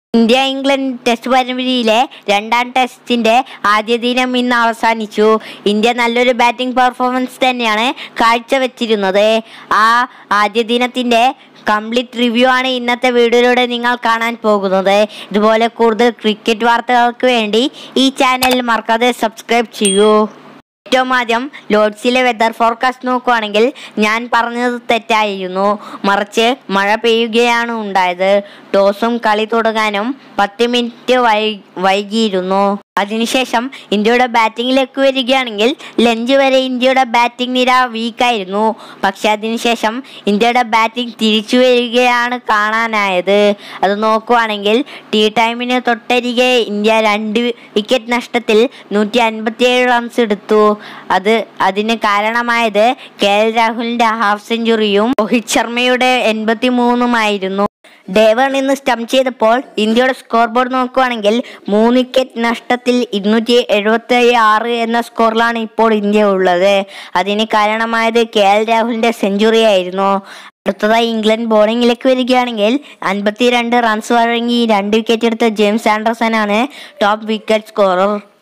India England test പരമ്പരയിലെ രണ്ടാം ടെസ്റ്റിന്റെ ആദ്യ ദിനം ഇന്ന് അവസാനിച്ചു ഇന്ത്യ നല്ലൊരു ബാറ്റിംഗ് പെർഫോമൻസ് തന്നെയാണ് കാഴ്ചവെച്ചിരുന്നത് ആ ആദ്യ ദിനത്തിന്റെ കംപ്ലീറ്റ് റിവ്യൂ ആണ് ഇന്നത്തെ വീഡിയോയിലൂടെ നിങ്ങൾ കാണാൻ പോകുന്നത് ഇതുപോലെ കൂടുതൽ ക്രിക്കറ്റ് വാർത്തകൾക്ക് വേണ്ടി ഈ ചാനൽ മറക്കാതെ സബ്സ്ക്രൈബ് ചെയ്യൂ ഏറ്റവും ആദ്യം ലോഡ്സിലെ വെതർ ഫോർകാസ്റ്റ് നോക്കുവാണെങ്കിൽ ഞാൻ പറഞ്ഞത് തെറ്റായിരുന്നു മറിച്ച് മഴ പെയ്യുകയാണ് ഉണ്ടായത് ടോസും കളി തുടങ്ങാനും പത്ത് മിനിറ്റ് വൈ വൈകിയിരുന്നു അതിനുശേഷം ഇന്ത്യയുടെ ബാറ്റിങ്ങിലേക്ക് വരികയാണെങ്കിൽ ലഞ്ച് വരെ ഇന്ത്യയുടെ ബാറ്റിംഗ് നിര വീക്കായിരുന്നു പക്ഷെ അതിനുശേഷം ഇന്ത്യയുടെ ബാറ്റിംഗ് തിരിച്ചു വരികയാണ് കാണാനായത് അത് നോക്കുവാണെങ്കിൽ ടീ ടൈമിന് തൊട്ടരികെ ഇന്ത്യ രണ്ട് വിക്കറ്റ് നഷ്ടത്തിൽ നൂറ്റി അൻപത്തിയേഴ് റൺസ് എടുത്തു അത് അതിന് കാരണമായത് കെ എൽ രാഹുലിന്റെ ഹാഫ് സെഞ്ചുറിയും രോഹിത് ശർമ്മയുടെ എൺപത്തി മൂന്നുമായിരുന്നു ഡേവൺ ഇന്ന് സ്റ്റംപ് ചെയ്തപ്പോൾ ഇന്ത്യയുടെ സ്കോർ ബോർഡ് നോക്കുവാണെങ്കിൽ മൂന്ന് വിക്കറ്റ് നഷ്ടത്തിൽ ഇരുന്നൂറ്റി എഴുപത്തി ആറ് എന്ന സ്കോറിലാണ് ഇപ്പോൾ ഇന്ത്യ ഉള്ളത് അതിന് കാരണമായത് കെ എൽ രാഹുലിന്റെ സെഞ്ചുറി ആയിരുന്നു അടുത്തതായി ഇംഗ്ലണ്ട് ബോളിംഗിലേക്ക് വരികയാണെങ്കിൽ അൻപത്തിരണ്ട് റൺസ് വഴങ്ങി രണ്ട് വിക്കറ്റ് എടുത്ത ജെയിംസ് ആൻഡർസൺ ആണ് ടോപ്പ് വിക്കറ്റ് സ്കോറർ